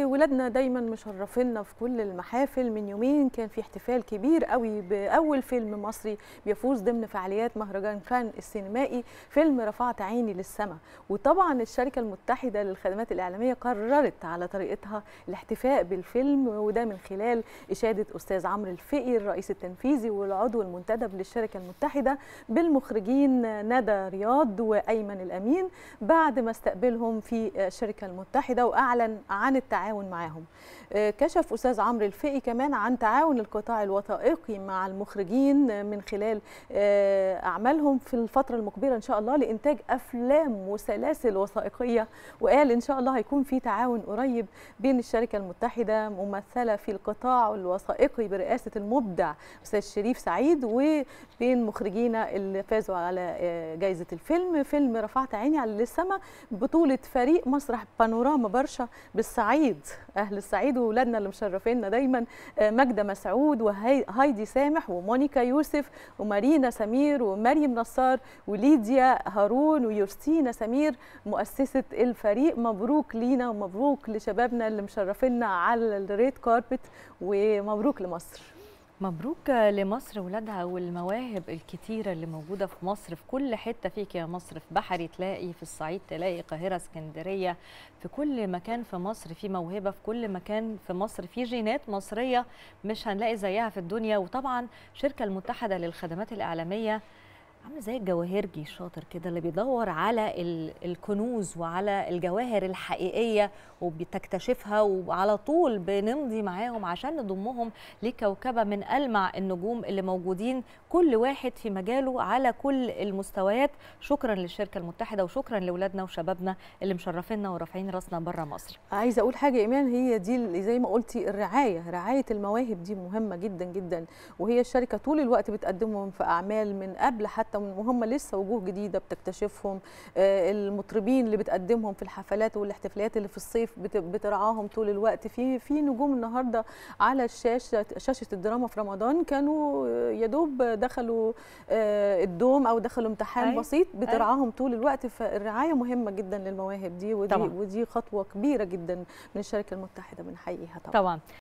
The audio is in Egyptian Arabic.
وولادنا دايما مشرفينا في كل المحافل من يومين كان في احتفال كبير قوي باول فيلم مصري بيفوز ضمن فعاليات مهرجان كان السينمائي فيلم رفعت عيني للسماء وطبعا الشركه المتحده للخدمات الاعلاميه قررت على طريقتها الاحتفاء بالفيلم وده من خلال اشاده استاذ عمرو الفقي الرئيس التنفيذي والعضو المنتدب للشركه المتحده بالمخرجين ندى رياض وايمن الامين بعد ما استقبلهم في الشركه المتحده واعلن عن التعاون معاهم كشف استاذ عمرو الفقي كمان عن تعاون القطاع الوثائقي مع المخرجين من خلال اعمالهم في الفتره المقبله ان شاء الله لانتاج افلام وسلاسل وثائقيه وقال ان شاء الله هيكون في تعاون قريب بين الشركه المتحده ممثله في القطاع الوثائقي برئاسه المبدع استاذ شريف سعيد وبين مخرجينا اللي فازوا على جائزه الفيلم فيلم رفعت عيني على السما بطوله فريق مسرح بانوراما برشا بالصعيد اهل الصعيد واولادنا اللي مشرفينا دايما ماجده مسعود وهايدي سامح ومونيكا يوسف ومارينا سمير ومريم نصار وليديا هارون ويوستينا سمير مؤسسه الفريق مبروك لينا ومبروك لشبابنا اللي مشرفينا على الريد كاربت ومبروك لمصر مبروك لمصر ولادها والمواهب الكتيرة اللي موجودة في مصر في كل حتة فيك يا مصر في بحري تلاقي في الصعيد تلاقي القاهرة اسكندرية في كل مكان في مصر في موهبة في كل مكان في مصر في جينات مصرية مش هنلاقي زيها في الدنيا وطبعا الشركة المتحدة للخدمات الإعلامية عامل زي الجواهرجي الشاطر كده اللي بيدور على الكنوز وعلى الجواهر الحقيقيه وبتكتشفها وعلى طول بنمضي معاهم عشان نضمهم لكوكبه من المع النجوم اللي موجودين كل واحد في مجاله على كل المستويات شكرا للشركه المتحده وشكرا لاولادنا وشبابنا اللي مشرفينا ورافعين راسنا بره مصر عايزه اقول حاجه ايمان هي دي اللي زي ما قلتي الرعايه رعايه المواهب دي مهمه جدا جدا وهي الشركه طول الوقت بتقدمهم في اعمال من قبل حتى وهم لسه وجوه جديده بتكتشفهم المطربين اللي بتقدمهم في الحفلات والاحتفالات اللي في الصيف بترعاهم طول الوقت في في نجوم النهارده على الشاشه شاشه الدراما في رمضان كانوا يا دوب دخلوا الدوم او دخلوا امتحان أي. بسيط بترعاهم أي. طول الوقت فالرعايه مهمه جدا للمواهب دي ودي طبعا. ودي خطوه كبيره جدا من الشركه المتحده بنحييها طبعا طبعا